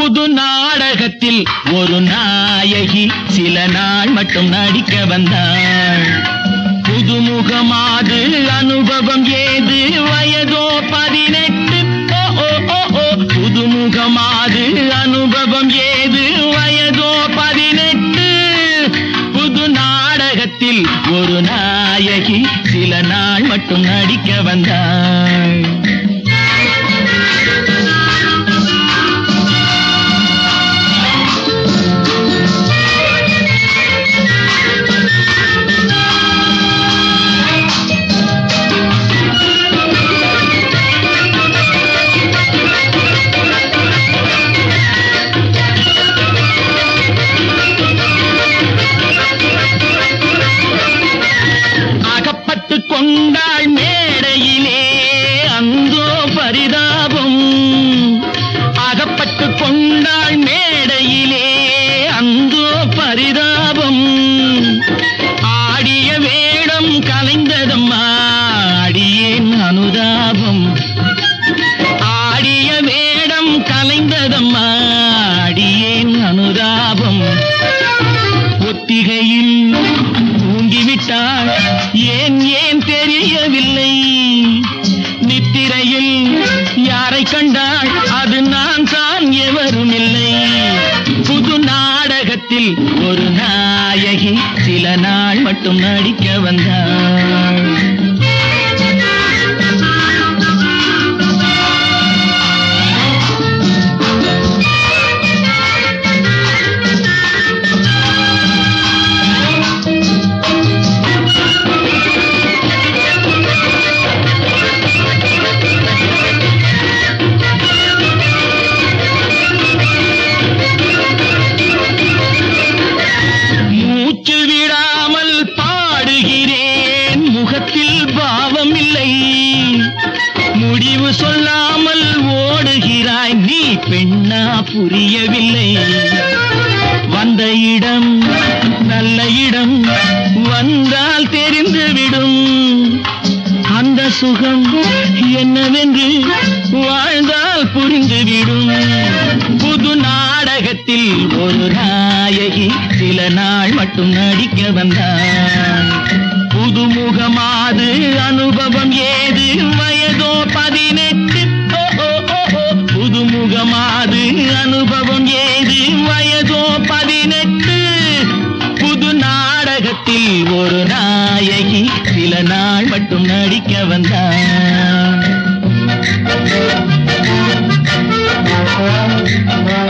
புது நாடகத்தில் ஒரு நாயகி சில நாள் மட்டும் நடிக்க வந்தாள் புதுமுகமாது அனுபவம் ஏது வயதோ பதினெட்டு ஓ ஓ ஓ ஓ புதுமுகமாது அனுபவம் ஏது வயதோ பதினெட்டு புது நாடகத்தில் ஒரு நாயகி சில நாள் மட்டும் நடிக்க வந்தாள் அகப்பட்டு கொண்டாள் மேடையிலே அந்தோ பரிதாபம் அகப்பட்டு கொண்டாள் மேடையிலே அந்தோ பரிதாபம் ஆடிய வேடம் கலைந்ததம்மா அடியேன் அனுதாபம் ஆடிய வேடம் கலைந்ததம்மா அடியேன் அனுதாபம் ஒத்திகையில் தூங்கிவிட்டாள் ஏன் ஏன் தெரியவில்லை நித்திரையில் யாரை கண்டாள் அது நான் தான் எவரும் இல்லை புது நாடகத்தில் ஒரு நாயகி சில நாள் மட்டும் நடிக்க வந்தாள் மூச்சு விடாமல் பாடுகிறேன் முகத்தில் பாவம் இல்லை முடிவு சொல்லாமல் ஓடுகிறாய் நீ பெண்ணா புரியவில்லை வந்த இடம் நல்ல இடம் வந்தால் தெரிந்துவிடும் அந்த சுகம் என்னவென்று வாழ்ந்தால் புரிந்துவிடும் புது நாடகத்தில் ஒரு நாயகி சில நாள் மட்டும் நடிக்க வந்தாள் புதுமுகமாது அனுபவம் ஏது வயதோ பதினெட்டு ஓ, ஓ, ஓ, ஓ. புதுமுகமாது அனுபவம் ஏது வயதோ பதினெட்டு புது நாடகத்தில் ஒரு நாயகி சில நாள் மட்டும் நடிக்க வந்தாள்